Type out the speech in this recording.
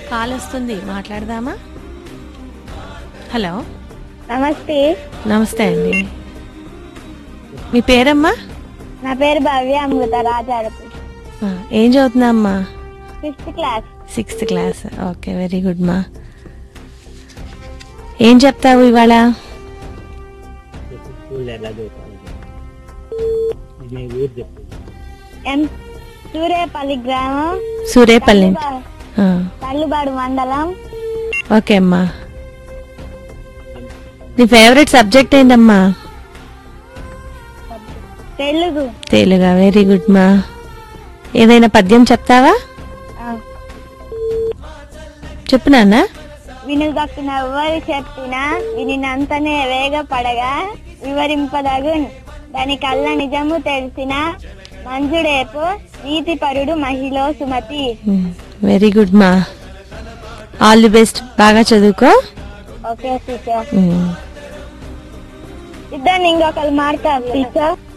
Call వస్తుంది మాట్లాడదామా hello నమస్తే నమస్తే అండి మీ పేరమ్మా నా పేరు భవ్య అమృత రాజారపు ఆ, ఏం చదువుతున్నామ్మా fifth class sixth class okay very good మా ఏం చెప్తావు ఇవాళ స్కూల్ ఎలా చదువుకోవాలి మీ ఊరు చెప్పు ఎం సూర్యపల్లి గ్రామం సూర్యపల్లి నుంచి. ఆ, తల్లుబాడు మండలం ఓకే అమ్మా నీ ఫేవరెట్ సబ్జెక్ట్ ఏంటమ్మా తెలుగు తెలుగా వెరీ గుడ్ మా ఏదైనా పద్యం చెప్తావా ఆ, చెప్పు నాన్న వినుదక్కున ఎవ్వరు చెప్పినా వినినంతనే వేగపడగా వివరింపదగున్ దాని కళ్ళ నిజము తెలిసిన మంజుడేపు నీతిపరుడు మహిళ సుమతి వెరీ గుడ్ మా ఆల్ ది బెస్ట్ బాగా చదువుకో ఓకే టీచర్ ఉమ్. ఇద్దరు ఇంకొకరు మాడతారు టీచర్